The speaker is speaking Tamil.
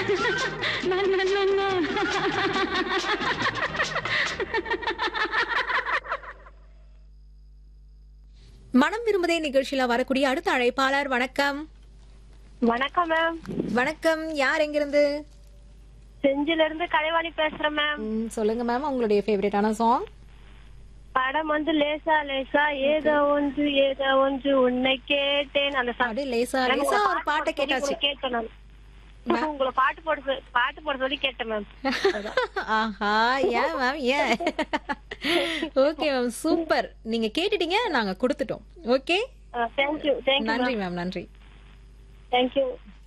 நான், நான், நான், நான். மனம் விரும்புதே நிகழ்ச்சியில வரக்கூடிய அடுத்த அழைப்பாளர் வணக்கம் வணக்கம் மேம் வணக்கம் யார் எங்கிருந்து செஞ்சில இருந்து கலைவாணி பேசுறேன் மேம் ம், சொல்லுங்க மேம் உங்களுடைய ஃபேவரட்டான சாங் படம் வந்து லேசா லேசா ஏதோ ஒன்று ஏதோ ஒன்று உன்னை கேட்டேன் அந்த song. அப்படியே லேசா மேம், லேசா உங்களை ஒரு பாட்டை பாட்டு போட சொல்லி கேட்டாச்சு கேட்டேன் நான். உங்களை பாட்டு போட சொல்லி- பாட்டு போட சொல்லி கேட்டேன் மேம் ஆஹா ஏன் மேம் ஏன் ஓகே மேம் சூப்பர் நீங்க கேட்டுட்டீங்க நாங்க கொடுத்துட்டோம் ஓகே தேங்க்யூ தேங்க்யூ நன்றி மேம் நன்றி தேங்க்யூ